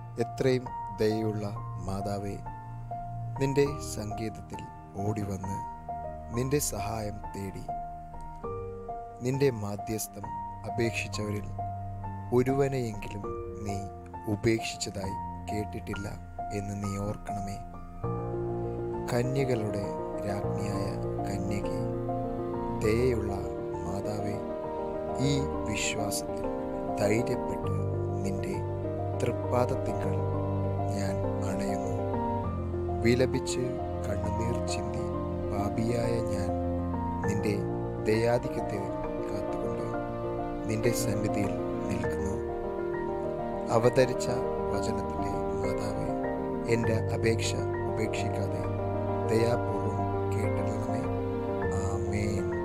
എത്രയും ദയയുള്ള മാതാവേ നിന്റെ സംഗീതത്തിൽ ഓടിവന്ന് നിന്റെ സഹായം തേടി നിന്റെ മാധ്യസ്ഥം അപേക്ഷിച്ചവരിൽ ഒരുവനെയെങ്കിലും നീ ഉപേക്ഷിച്ചതായി കേട്ടിട്ടില്ല എന്ന് നീ ഓർക്കണമേ കന്യകളുടെ രാജ്ഞിയായ കന്യകെ ദയയുള്ള മാതാവേ ഈ വിശ്വാസത്തിൽ ധൈര്യപ്പെട്ട് നിന്റെ തൃപ്പാദത്തിങ്കൾ ഞാൻ അണയുന്നു വിലപിച്ച് കണ്ണുനീർ ചിന്തി പാപിയായ ഞാൻ നിന്റെ ദയാധിക്യത്തെ കാത്തുകൊണ്ട് നിന്റെ സന്നിധിയിൽ നിൽക്കുന്നു അവതരിച്ച വചനത്തിൻ്റെ മാതാവേ എൻ്റെ അപേക്ഷ ഉപേക്ഷിക്കാതെ ദയാപൂർവം കേട്ടിടണമേ ആമേൻ